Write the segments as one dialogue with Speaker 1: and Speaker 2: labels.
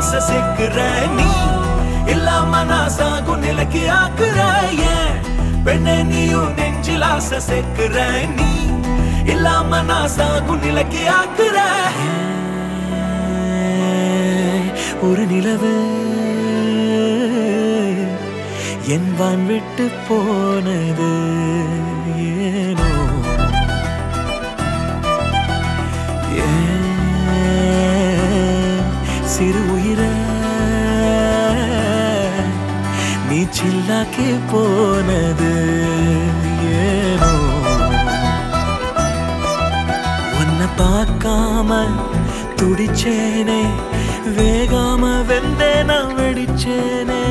Speaker 1: ஆசை சேர்க்கிற நீ இல்லாம நான் சாகும் நிலைக்கு ஆக்குற ஏன் பெண்ணே நீயும் நெஞ்சில் ஆசை சேர்க்கிற நீ இல்லாம நான் சாகும் நிலைக்கு ஆக்குற ஒரு நிலவு என் வான் விட்டு போனது ஏனோ ஏன் சிறு உயிர நீ சில்லாக்கி போனது ஏனோ உன்னை பார்க்காம துடிச்சேனே வேகாம வெந்தே நான் வெடிச்சேனே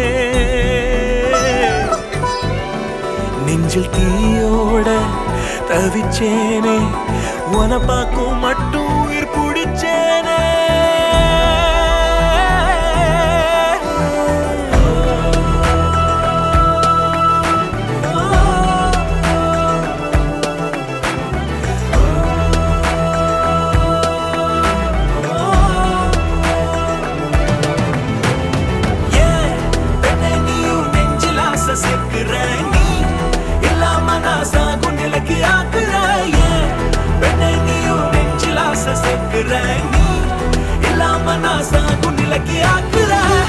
Speaker 1: நெஞ்சில் தீயோட தவிச்சேனே உன பார்க்கும் மட்டும் உயிர் பிடிச்சேனே ஏன் பெண்ணே நீயும் நெஞ்சில் ஆசை சேர்க்கிற நீ இல்லாம நான் சாகும் நிலைக்கு ஆக்குற ஏன் பெண்ணே நீயும் நெஞ்சில் ஆசை சேர்க்கிற நீ இல்லாம நான் சாகும் நிலைக்கு ஆக்குற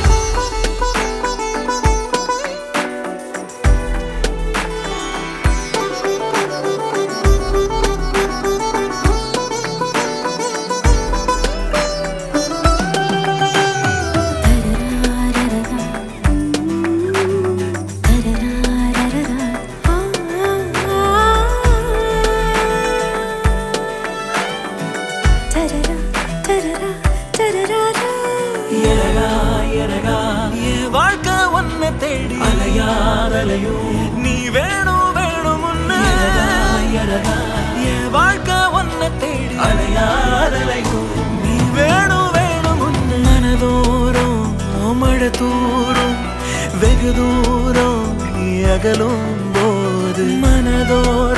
Speaker 1: எரகா எரகா என் வாழ்க்கை ஒன்ன தேடி அலையாதலையும் நீ வேணும் வேணும் முன்னு எரகா என் வாழ்க்கை ஒன்ன தேடி அலையாதலையும் நீ வேணும் வேணும் முன்னு மனதோறும் மழை தூரும் வெகு தூரம் நீ அகலும் போது மனதோறும்